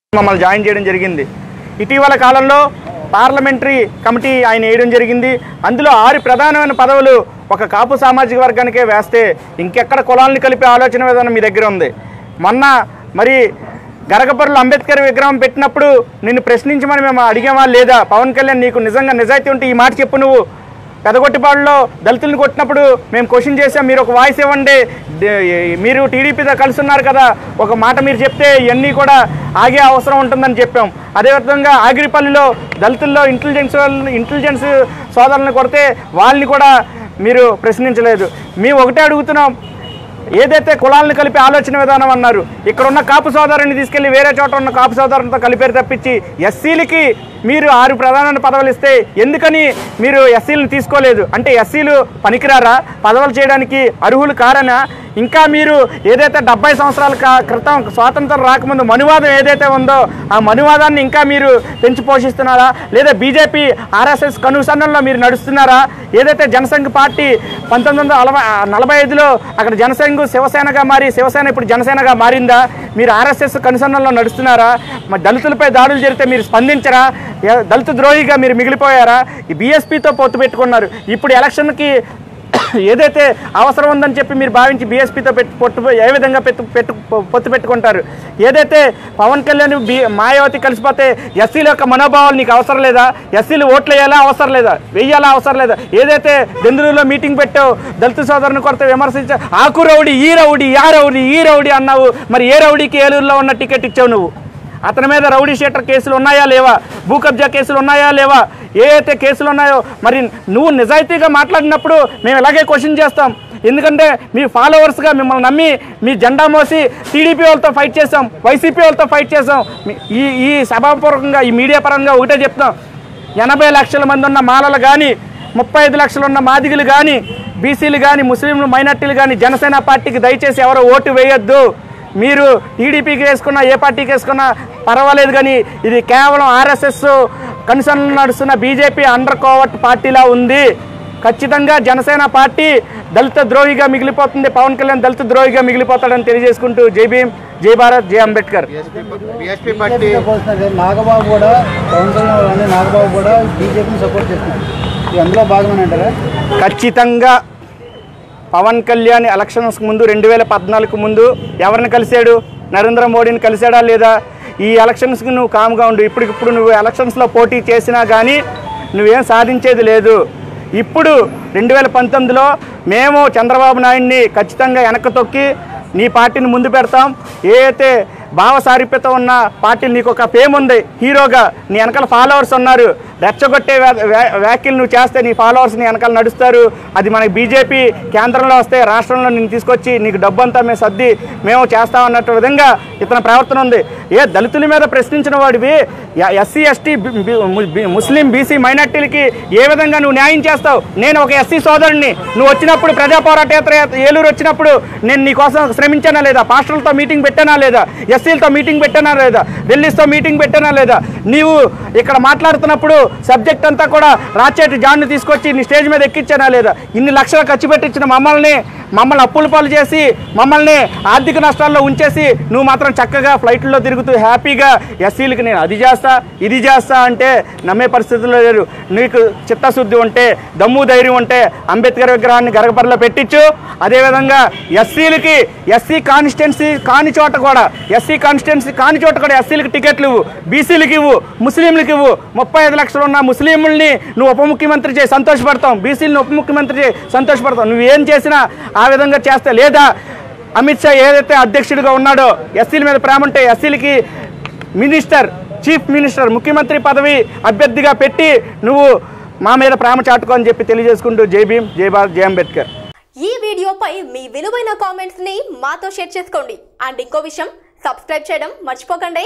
మమ్మల్ని జాయిన్ చేయడం జరిగింది ఇటీవల కాలంలో పార్లమెంటరీ కమిటీ ఆయన వేయడం జరిగింది అందులో ఆరు ప్రధానమైన పదవులు ఒక కాపు సామాజిక వర్గానికే వేస్తే ఇంకెక్కడ కులాలను కలిపే ఆలోచన విధానం మీ దగ్గర ఉంది మొన్న మరి గరగపర్రులు అంబేద్కర్ విగ్రహం పెట్టినప్పుడు నిన్ను ప్రశ్నించమని మేము అడిగామా లేదా పవన్ కళ్యాణ్ నీకు నిజంగా నిజాయితీ ఉంటే ఈ మాట చెప్పు నువ్వు పెదగొట్టిపాడులో దళితులను కొట్టినప్పుడు మేము క్వశ్చన్ చేసాం మీరు ఒక వాయిస్ ఇవ్వండి దే- మీరు టీడీపీతో కలిసి ఉన్నారు కదా ఒక మాట మీరు చెప్తే ఇవన్నీ కూడా ఆగే అవసరం ఉంటుందని చెప్పాం అదేవిధంగా ఆగిరిపల్లిలో దళితుల్లో ఇంటెలిజెన్స్ వాళ్ళని ఇంటెలిజెన్స్ సోదరులను కొడితే వాళ్ళని కూడా మీరు ప్రశ్నించలేదు మేము ఒకటే అడుగుతున్నాం ఏదైతే కులాలను కలిపి ఆలోచన విధానం అన్నారు ఇక్కడ ఉన్న కాపు సోదరుని తీసుకెళ్లి వేరే చోట ఉన్న కాపు సోదరులతో కలిపేరు తప్పించి ఎస్సీలకి మీరు ఆరు ప్రధానమైన పదవులు ఇస్తే ఎందుకని మీరు ఎస్సీలను తీసుకోలేదు అంటే ఎస్సీలు పనికిరారా పదవులు చేయడానికి అర్హులు కారనా ఇంకా మీరు ఏదైతే డెబ్బై సంవత్సరాల కా- క్రితం స్వాతంత్రం రాకముందు మనువాదం ఏదైతే ఉందో ఆ మనువాదాన్ని ఇంకా మీరు పెంచి పోషిస్తున్నారా లేదా బీజేపీ ఆర్ఎస్ఎస్ కనుసన్నల్లో మీరు నడుస్తున్నారా ఏదైతే జనసంఘ్ పార్టీ పంతొమ్మిది వందల నలభై నలభై ఐదులో అక్కడ జనసంఘ్ శివసేనగా మారి శివసేన ఇప్పుడు జనసేనగా మారిందా మీరు ఆర్ఎస్ఎస్ కనుసన్నల్లో నడుస్తున్నారా మరి దళితులపై దాడులు జరిగితే మీరు స్పందించరా ఏ- దళిత ద్రోహిగా మీరు మిగిలిపోయారా ఈ బీఎస్పీతో పొత్తు పెట్టుకున్నారు ఇప్పుడు ఎలక్షన్కి ఏదైతే అవసరం ఉందని చెప్పి మీరు భావించి బీఎస్పీతో పెట్టు పొత్తు ఏ విధంగా పెట్టు పెట్టు పొత్తు పెట్టుకుంటారు ఏదైతే పవన్ కళ్యాణ్ బి మాయావతి కలిసిపోతే ఎస్సీల యొక్క మనోభావాలు నీకు అవసరం లేదా ఎస్సీలు ఓట్లు వేయాలా అవసరం లేదా వెయ్యాలా అవసరం లేదా ఏదైతే బెందులూరులో మీటింగ్ పెట్టావు దళిత సోదరుని కొరత విమర్శించా ఆకు రౌడీ ఈ రౌడీ ఆ రౌడీ ఈ రౌడీ అన్నావు మరి ఏ రౌడీకి ఏలూరులో ఉన్న టికెట్ ఇచ్చావు నువ్వు అతని మీద రౌడీ షీటర్ కేసులు ఉన్నాయా లేవా భూ కబ్జా కేసులు ఉన్నాయా లేవా ఏ అయితే కేసులు ఉన్నాయో మరి నువ్వు నిజాయితీగా మాట్లాడినప్పుడు మేము ఇలాగే క్వశ్చన్ చేస్తాం ఎందుకంటే మీ ఫాలోవర్స్గా మిమ్మల్ని నమ్మి మీ జెండా మోసి టీడీపీ వాళ్ళతో ఫైట్ చేసాం వైసీపీ వాళ్ళతో ఫైట్ చేసాం మీ- ఈ ఈ సభాపూర్వకంగా ఈ మీడియా పరంగా ఒకటే చెప్తాం ఎనభై లక్షల మంది ఉన్న మాలలు కానీ ముప్పై ఐదు లక్షలు ఉన్న మాదిగలు కానీ బీసీలు కానీ ముస్లింలు మైనార్టీలు కానీ జనసేన పార్టీకి దయచేసి ఎవరో ఓటు వేయొద్దు మీరు టీడీపీకి వేసుకున్నా ఏ పార్టీకి వేసుకున్నా పర్వాలేదు కానీ ఇది కేవలం ఆర్ఎస్ఎస్ కన్సర్న్ నడుస్తున్న బీజేపీ అండర్ కోవర్ట్ పార్టీలా ఉంది ఖచ్చితంగా జనసేన పార్టీ దళిత ద్రోహిగా మిగిలిపోతుంది పవన్ కళ్యాణ్ దళిత ద్రోహిగా మిగిలిపోతాడని తెలియజేసుకుంటూ జై భీమ్ జై భారత్ జై అంబేద్కర్ బీఎస్పీ పార్టీ బీజేపీతో పోల్చినట్టు నాగబాబు కూడా పవన్ కళ్యాణ్ వాళ్ళని నాగబాబు కూడా బీజేపీని సపోర్ట్ చేస్తున్నారు ఇది అందులో భాగమేనంటారా ఖచ్చితంగా పవన్ కళ్యాణ్ ఎలక్షన్స్ ముందు రెండు వేల పద్నాలుగు ముందు ఎవరిని కలిశాడు నరేంద్ర మోడీని కలిశాడా లేదా ఈ ఎలక్షన్స్కి నువ్వు కామ్గా ఉండు ఇప్పటికిప్పుడు నువ్వు ఎలక్షన్స్లో పోటీ చేసినా కానీ నువ్వేం సాధించేది లేదు ఇప్పుడు రెండు వేల పంతొమ్మిదిలో మేము చంద్రబాబు నాయుడిని ఖచ్చితంగా వెనక్కి తొక్కి నీ పార్టీని ముందు పెడతాం ఏ అయితే భావ సారూప్యత ఉన్న పార్టీలు నీకు ఒక ఫేమ్ ఉంది హీరోగా నీ వెనకాల ఫాలోవర్స్ ఉన్నారు రెచ్చగొట్టే వ్యా- వ్యా- వ్యాఖ్యలు నువ్వు చేస్తే నీ ఫాలోవర్స్ నీ వెనకాల నడుస్తారు అది మనకి బీజేపీ కేంద్రంలో వస్తే రాష్ట్రంలో నేను తీసుకొచ్చి నీకు డబ్బు అంతా మేము సర్ది మేము చేస్తామన్నట్టు విధంగా ఇతని ప్రవర్తన ఉంది ఏ దళితుల మీద ప్రశ్నించిన వాడివి ఎస్సీ ఎస్టీ ముస్లిం బీసీ మైనార్టీలకి ఏ విధంగా నువ్వు న్యాయం చేస్తావు నేను ఒక ఎస్సీ సోదరుడిని నువ్వు వచ్చినప్పుడు ప్రజా పోరాట యాత్ర ఏలూరు వచ్చినప్పుడు నేను నీ కోసం శ్రమించానా లేదా పాస్టర్లతో మీటింగ్ పెట్టానా లేదా ఎస్సీలతో మీటింగ్ పెట్టానా లేదా ఢిల్లీస్తో మీటింగ్ పెట్టానా లేదా నీవు ఇక్కడ మాట్లాడుతున్నప్పుడు సబ్జెక్ట్ అంతా కూడా రాచేటి జాన్ను తీసుకొచ్చి నీ స్టేజ్ మీద ఎక్కించానా లేదా ఇన్ని లక్షలు ఖర్చు పెట్టించిన మమ్మల్ని మమ్మల్ని అప్పుల పాలు చేసి మమ్మల్ని ఆర్థిక నష్టాల్లో ఉంచేసి నువ్వు మాత్రం చక్కగా ఫ్లైట్లో తిరుగుతూ హ్యాపీగా ఎస్సీలకి నేను అది చేస్తా ఇది చేస్తా అంటే నమ్మే పరిస్థితుల్లో లేరు నీకు చిత్తశుద్ధి ఉంటే దమ్ము ధైర్యం ఉంటే అంబేద్కర్ విగ్రహాన్ని గరగపరలో పెట్టించు అదేవిధంగా ఎస్సీలకి ఎస్సీ కాన్స్టిట్యున్సీ కాని చోట కూడా ఎస్సీ కాన్స్టిట్యున్సీ కాని చోట కూడా ఎస్సీలకి టికెట్లు ఇవ్వు బీసీలకి ఇవ్వు ముస్లింలకి ఇవ్వు ముప్పై ఐదు లక్షలు ఉన్న ముస్లింలని నువ్వు ఉప ముఖ్యమంత్రి చేసి సంతోషపడతాం బీసీలను ఉప ముఖ్యమంత్రి చేసి సంతోషపడతాం నువ్వు ఏం చేసినా ఆ విధంగా చేస్తే లేదా అమిత్ షా ఏదైతే అధ్యక్షుడిగా ఉన్నాడో ఎస్సీల మీద ప్రేమ ఉంటే ఎస్సీలకి మినిస్టర్ చీఫ్ మినిస్టర్ ముఖ్యమంత్రి పదవి అభ్యర్థిగా పెట్టి నువ్వు మా మీద ప్రేమ చాటుకో అని చెప్పి తెలియజేసుకుంటూ జై భీమ్ జై భారత్ జై అంబేద్కర్ ఈ వీడియోపై మీ విలువైన కామెంట్స్ ని మాతో షేర్ చేసుకోండి అండ్ ఇంకో విషయం సబ్స్క్రైబ్ చేయడం మర్చిపోకండి